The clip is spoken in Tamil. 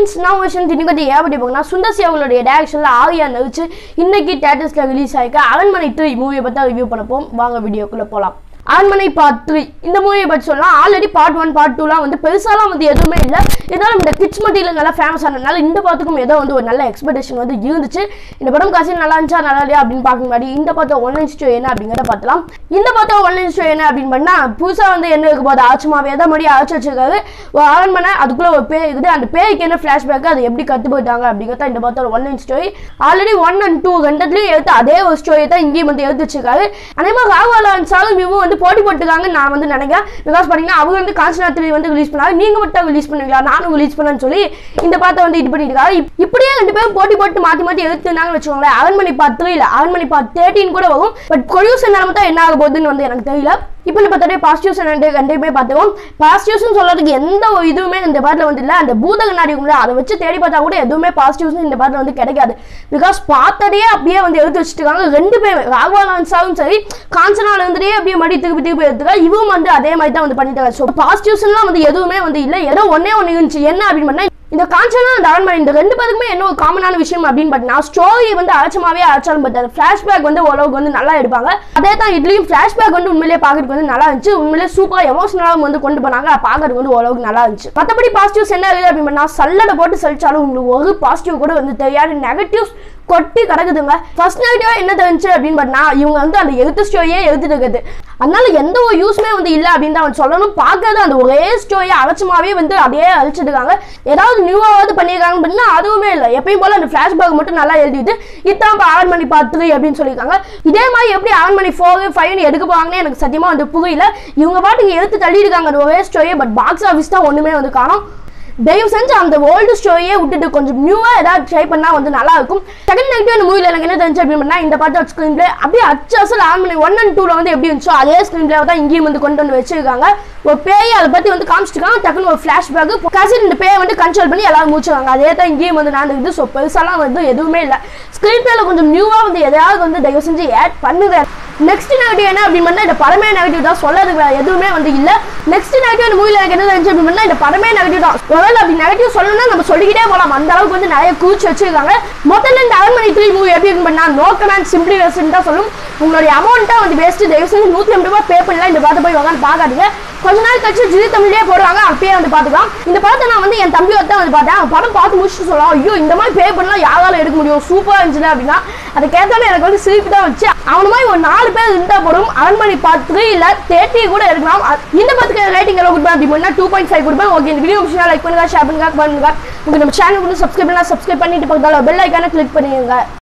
ஃப்ரெண்ட்ஸ் நான் விஷயம் திணிக்கட்டி ஏன் போங்கன்னா சுந்தர்சி அவங்களுடைய டேரக்ஷனில் ஆரியா நடிச்சு இன்னைக்கு தேட்டர்ஸில் ரிலீஸ் ஆயிருக்க அரண்மனை த்ரீ மூவியை பற்றி ரிவ்யூ பண்ண போம் வாங்க வீடியோக்குள்ளே போகலாம் அரண்மனை பார்ட் த்ரீ இந்த மூவியை பற்றி சொல்லலாம் ஆல்ரெடி பார்ட் ஒன் பார்ட் டூலாம் வந்து பெருசாலாம் வந்து எதுவுமே இல்லை இருந்தாலும் இந்த கிட்ஸ் மட்டியில் நல்லா ஃபேமஸ் ஆனதுனால இந்த படத்துக்கும் ஏதோ வந்து ஒரு நல்ல எக்ஸ்பெக்டேஷன் வந்து இருந்துச்சு இந்த படம் காசு நல்லா இருந்துச்சா நல்லா இல்லையா அப்படின்னு பார்க்க முன்னாடி இந்த படத்தை ஒன்லைன் ஸ்டோ என்ன அப்படிங்கிறத பார்த்தலாம் இந்த படத்தை ஒன்லைன் ஸ்டோ என்ன அப்படின்னு பண்ணால் புதுசாக வந்து என்ன இருக்க போது ஆச்சுமாவே எதை மாதிரி ஆச்சு வச்சிருக்காரு ஒரு அரண்மனை அதுக்குள்ளே ஒரு பேய் இருக்குது அந்த பேய்க்கு என்ன ஃப்ளாஷ்பேக் அது எப்படி கற்று போயிட்டாங்க அப்படிங்கிறத இந்த படத்தோட one line story already one and two ரெண்டுலேயும் எடுத்து அதே ஒரு ஸ்டோரி தான் இங்கேயும் வந்து எடுத்து வச்சிருக்காரு அதே மாதிரி ராகவலான் சாரும் இவங்க வந்து போட்டி போட்டுக்காங்கன்னு நான் வந்து நினைக்கிறேன் பிகாஸ் பார்த்தீங்கன்னா அவங்க வந்து கான்ஸ்டன்ட்ரி வந்து ரிலீஸ் பண்ணாங்க நீங்கள் மட்டும் ரிலீஸ் பண்ணுவீங்களா நானும் ரிலீஸ் பண்ணேன்னு சொல்லி இந்த படத்தை வந்து இது பண்ணியிருக்காரு இப்- இப்படியே ரெண்டு பேரும் போட்டி போட்டு மாற்றி மாற்றி எடுத்துனாங்கன்னு வச்சுக்கோங்களேன் அரண்மனை பார்ட் த்ரீ இல்லை அரண்மனை பார்ட் தேர்ட்டின் கூட வரும் பட் ப்ரொடியூசர் நிலமை தான் என்ன ஆக போகுதுன்னு வந்து எனக்கு தெரியல இப்போ நம்ம பார்த்தா பாசிட்டிவ்ஸ் ரெண்டு ரெண்டுமே பார்த்துக்கோம் பாசிட்டிவ்ஸ்னு சொல்றதுக்கு எந்த ஒரு இதுவுமே இந்த பாட்டில் வந்து இல்லை அந்த பூத கண்ணாடி உங்களை அதை வச்சு தேடி பார்த்தா கூட எதுவுமே பாசிட்டிவ்ஸ் இந்த பாட்டில் வந்து கிடைக்காது பிகாஸ் பார்த்ததே அப்படியே வந்து எடுத்து வச்சுருக்காங்க ரெண்டு பேருமே ராகவாலான்ஸாவும் சரி காஞ்சனால இருந்தே அப்படியே மடி திருப்பி திருப்பி எடுத்துக்கா இவரும் வந்து அதே மாதிரி தான் வந்து பண்ணிட்டாங்க ஸோ பாசிட்டிவ்ஸ்லாம் வந்து எதுவுமே வந்து இல்லை ஏதோ ஒன்னே ஒன்று இருந்துச்சு என்ன அப்படின்னு பண்ணா இந்த காஞ்சனா அந்த அரண்மனை இந்த ரெண்டு பேருக்குமே என்ன ஒரு காமனான விஷயம் அப்படின்னு பார்த்தீங்கன்னா ஸ்டோரி வந்து அழைச்சமாவே அழைச்சாலும் பட் அது ஃப்ளாஷ்பேக் வந்து ஓரளவுக்கு வந்து நல்லா எடுப்பாங்க அதே தான் இதுலயும் ஃப்ளாஷ்பேக் வந்து உண்மையிலேயே பார்க்கறதுக்கு வந்து நல்லா இருந்துச்சு உண்மையிலேயே சூப்பராக எமோஷனலாகவும் வந்து கொண்டு போனாங்க அது பார்க்கறதுக்கு வந்து ஓரளவுக்கு நல்லா இருந்துச்சு மற்றபடி பாசிட்டிவ்ஸ் என்ன இருக்குது அப்படின்னு பண்ணா சல்லடை போட்டு சலிச்சாலும் உங்களுக்கு ஒரு பாசிட்டிவ் கூட வந்து தெரியாது நெகட்டிவ்ஸ் கொட்டி கிடக்குதுங்க ஃபர்ஸ்ட் நெகட்டிவாக என்ன தெரிஞ்சு அப்படின்னு பார்த்தா இவங்க வந்து அந்த எழுத்து ஸ்டோரியே எழுதிட்டு இருக்குது அதனால எந்த ஒரு யூஸ்மே வந்து இல்லை அப்படின்னு தான் சொல்லணும் பார்க்கறது அந்த ஒரே ஸ்டோரியை அலட்சமாவே வந்து அப்படியே அழிச்சிருக்காங்க ஏதாவது நியூவாவது பண்ணியிருக்காங்க அப்படின்னா அதுவுமே இல்லை எப்பயும் போல அந்த ஃப்ளாஷ்பேக் மட்டும் நல்லா எழுதிட்டு இதான் இப்போ அரண்மனை பார்த்து அப்படின்னு சொல்லியிருக்காங்க இதே மாதிரி எப்படி அரண்மனை ஃபோர் ஃபைவ்னு எடுக்க போவாங்கன்னு எனக்கு சத்தியமாக வந்து புரியல இவங்க பாட்டுக்கு எடுத்து தள்ளியிருக்காங்க அந்த ஒரே ஸ்டோரியை பட் பாக்ஸ் ஆஃபீஸ் தான் ஒன்றுமே வந்து காணும் தயவு செஞ்சு அந்த ஓல்டு ஸ்டோரியே விட்டுட்டு கொஞ்சம் நியூவாக ஏதாவது ட்ரை பண்ணா வந்து நல்லா இருக்கும் செகண்ட் நெகட்டிவ் அந்த மூவியில் எனக்கு என்ன தெரிஞ்சு அப்படின்னு பண்ணா இந்த பாட்டு ஸ்க்ரீன் பிளே அப்படியே அச்சு அசல் ஆன்மனை ஒன் அண்ட் டூவில் வந்து எப்படி இருந்துச்சோ அதே ஸ்க்ரீன் பிளே தான் இங்கேயும் வந்து கொண்டு வந்து வச்சிருக்காங்க ஒரு பேய் அதை பற்றி வந்து காமிச்சிருக்காங்க டக்குன்னு ஒரு ஃப்ளாஷ்பேக் கசின் இந்த பேயை வந்து கண்ட்ரோல் பண்ணி எல்லாரும் முடிச்சிருக்காங்க அதே தான் இங்கேயும் வந்து நடந்துக்குது ஸோ பெருசாலாம் வந்து எதுவுமே இல்லை ஸ்க்ரீன் பிளேல கொஞ்சம் நியூவாக வந்து எதையாவது வந்து தயவு செஞ்சு ஆட் பண்ணுங்க நெக்ஸ்ட் நெகட்டிவ் என்ன அப்படின்னு பண்ணா இந்த படமே நெகட்டிவ் தான் சொல்லதுக்கு வேற எதுவுமே வந்து இல்ல நெக்ஸ்ட் நெகட்டிவ் இந்த மூவில எனக்கு என்ன தெரிஞ்சு அப்படின்னு பண்ணா இந்த படமே நெகட்டிவ் தான் ஒருவேளை அப்படி நெகட்டிவ் சொல்லணும்னா நம்ம சொல்லிக்கிட்டே போலாம் அந்த அளவுக்கு வந்து நிறைய கூச்சு வச்சிருக்காங்க முதல்ல இந்த அரண்மனை த்ரீ மூவி எப்படி இருக்கு பண்ணா நோ கமெண்ட் சிம்பிளி வெஸ்ட் தான் சொல்லும் உங்களுடைய அமௌண்ட்டா வந்து வேஸ்ட் தயவு செஞ்சு நூத்தி ஐம்பது ரூபாய் பே பண்ணலாம் இந்த படத்தை போய் உட்காந்து பார்க்காதீங்க கொஞ்ச நாள் கழிச்சு ஜிதி தமிழ்லேயே போடுவாங்க அப்பயே வந்து பார்த்துக்கலாம் இந்த படத்தை நான் வந்து என் தம்பியோட தான் வந்து பார்த்தேன் அவன் படம் பார்த்து முடிச்சுட்டு சொல்லலாம் ஐயோ இந்த மாதிரி பே பண்ணலாம் யாரால எடுக்க முடியும் சூப்பராக இருந்துச்சு அப்படின்னா அதை கேட்டாலே எனக்கு வந்து சிரிப்பு தான் வச்சு அவன மாதிரி ஒரு நாலு பேர் இருந்தால் போடும் அரண்மனை பார்த்து இல்லை தேர்ட்டி கூட எடுக்கலாம் அ- இந்த படத்துக்கு ரேட்டிங் எவ்வளோ கொடுப்பேன் அப்படின்னா டூ பாயிண்ட் ஃபைவ் கொடுப்பேன் ஓகே இந்த வீடியோ விஷயம் லைக் பண்ணுங்க ஷேர் பண்ணுங்க பண்ணுங்க உங்களுக்கு நம்ம சேனல் வந்து சப்ஸ்கிரைப் பண்ணலாம் சப்ஸ்கிரைப் பண்ணிட்டு பக்கத்தில் பெல் ஐக்கான கிளிக் பண்ணிடுங்க